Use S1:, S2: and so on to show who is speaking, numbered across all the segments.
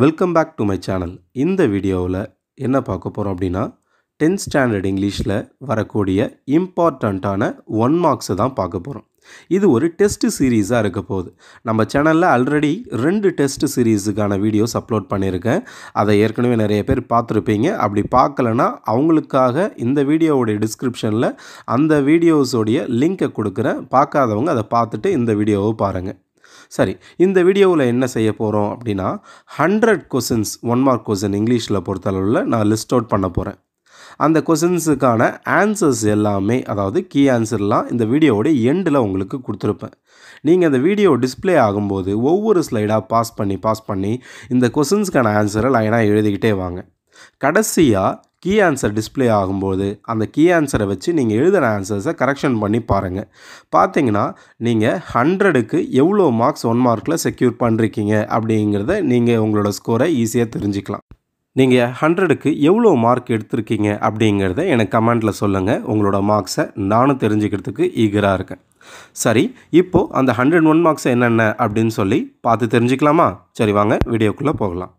S1: welcome back to my channel இந்த வீடியோவில் என்ன பார்க்க போகிறோம் அப்படின்னா டென்த் ஸ்டாண்டர்ட் இங்கிலீஷில் வரக்கூடிய இம்பார்ட்டண்ட்டான ஒன் மார்க்ஸை தான் பார்க்க போகிறோம் இது ஒரு டெஸ்ட் சீரீஸாக இருக்க போகுது நம்ம சேனலில் ஆல்ரெடி ரெண்டு டெஸ்ட் சீரீஸுக்கான வீடியோஸ் அப்லோட் பண்ணியிருக்கேன் அதை ஏற்கனவே நிறைய பேர் பார்த்துருப்பீங்க அப்படி பார்க்கலனா அவங்களுக்காக இந்த வீடியோவுடைய டிஸ்கிரிப்ஷனில் அந்த வீடியோஸோடைய லிங்க்கை கொடுக்குறேன் பார்க்காதவங்க அதை பார்த்துட்டு இந்த வீடியோவை பாருங்கள் சரி இந்த வீடியோவில் என்ன செய்ய போகிறோம் அப்படின்னா hundred questions one mark question இங்கிலீஷில் பொறுத்தளவில் நான் லிஸ்ட் அவுட் பண்ண போகிறேன் அந்த கொஷின்ஸுக்கான ஆன்சர்ஸ் எல்லாமே அதாவது கீ ஆன்சர்லாம் இந்த வீடியோவோட எண்டில் உங்களுக்கு கொடுத்துருப்பேன் நீங்கள் அந்த வீடியோ டிஸ்ப்ளே ஆகும்போது ஒவ்வொரு ஸ்லைடாக பாஸ் பண்ணி பாஸ் பண்ணி இந்த கொஷின்ஸ்க்கான ஆன்சரை லைனாக எழுதிக்கிட்டே வாங்க கடைசியாக கீ ஆன்சர் டிஸ்ப்ளே ஆகும்போது அந்த கீ ஆன்சரை வச்சு நீங்கள் எழுதுகிற ஆன்சர்ஸை கரெக்ஷன் பண்ணி பாருங்கள் பார்த்தீங்கன்னா நீங்கள் ஹண்ட்ரடுக்கு எவ்வளோ மார்க்ஸ் ஒன் மார்க்கில் செக்யூர் பண்ணிருக்கீங்க அப்படிங்கிறத நீங்கள் உங்களோட ஸ்கோரை ஈஸியாக தெரிஞ்சுக்கலாம் நீங்கள் ஹண்ட்ரடுக்கு எவ்வளோ மார்க் எடுத்திருக்கீங்க அப்படிங்கிறத எனக்கு கமெண்ட்டில் சொல்லுங்கள் உங்களோட மார்க்ஸை நானும் தெரிஞ்சுக்கிறதுக்கு ஈகராக இருக்கேன் சரி இப்போது அந்த ஹண்ட்ரட் ஒன் மார்க்ஸ் என்னென்ன அப்படின்னு சொல்லி பார்த்து தெரிஞ்சுக்கலாமா சரி வாங்க வீடியோக்குள்ளே போகலாம்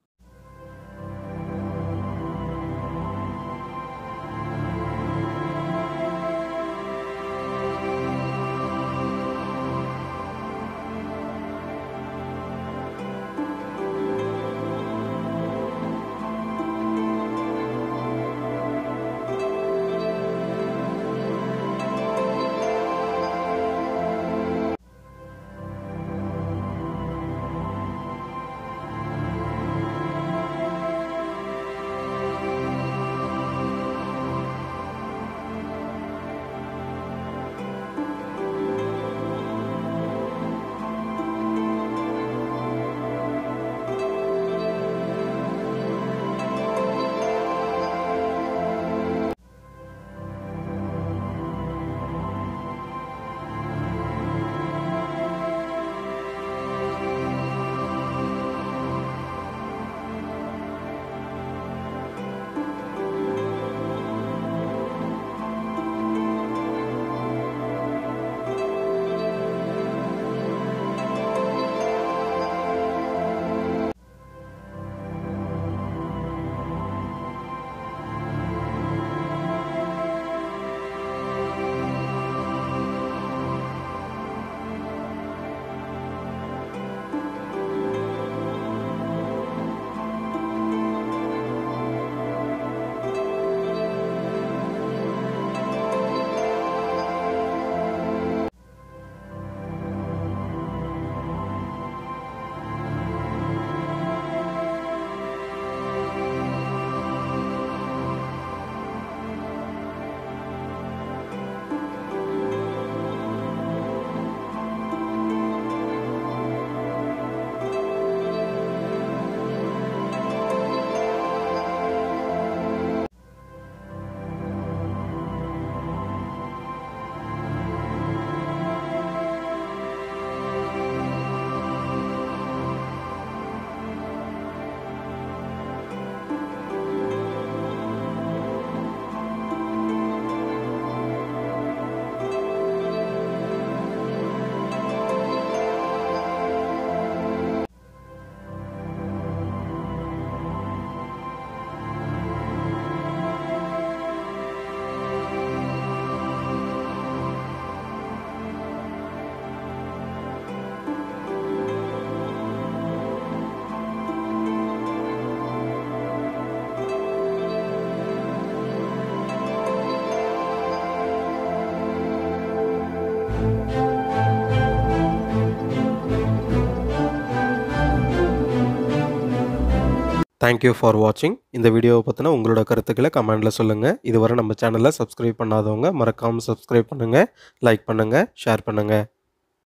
S1: தேங்க்யூ ஃபார் வாட்சிங் இந்த வீடியோவை பற்றின உங்களோட கருத்துக்களை கமெண்டில் சொல்லுங்கள் இதுவரை நம்ம சேனலை சப்ஸ்கிரைப் பண்ணாதவங்க மறக்காமல் சப்ஸ்கிரைப் பண்ணுங்கள் லைக் பண்ணுங்கள் ஷேர் பண்ணுங்கள்